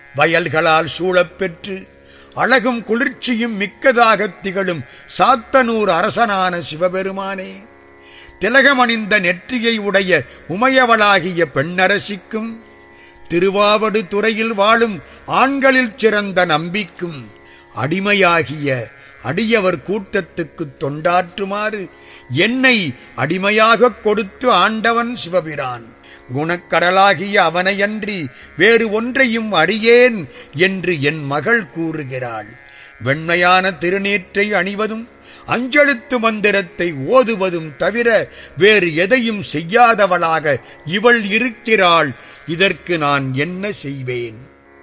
வயல்களால் சூழப்பெற்று அழகும் குளிர்ச்சியும் மிக்கதாகத் திகழும் சாத்தனூர் அரசனான சிவபெருமானே திலகமணிந்த நெற்றியை உடைய உமையவளாகிய பெண்ணரசிக்கும் திருவாவடு துறையில் வாழும் ஆண்களில் சிறந்த நம்பிக்கும் அடிமையாகிய அடியவர் கூட்டத்துக்கு தொண்டாற்றுமாறு என்னை அடிமையாகக் கொடுத்து ஆண்டவன் சிவபிரான் குணக்கடலாகிய அவனையன்றி வேறு ஒன்றையும் அறியேன் என்று என் மகள் கூறுகிறாள் வெண்மையான திருநீற்றை அணிவதும் அஞ்செழுத்து மந்திரத்தை ஓதுவதும் தவிர வேறு எதையும் செய்யாதவளாக இவள் இருக்கிறாள் இதற்கு நான் என்ன செய்வேன்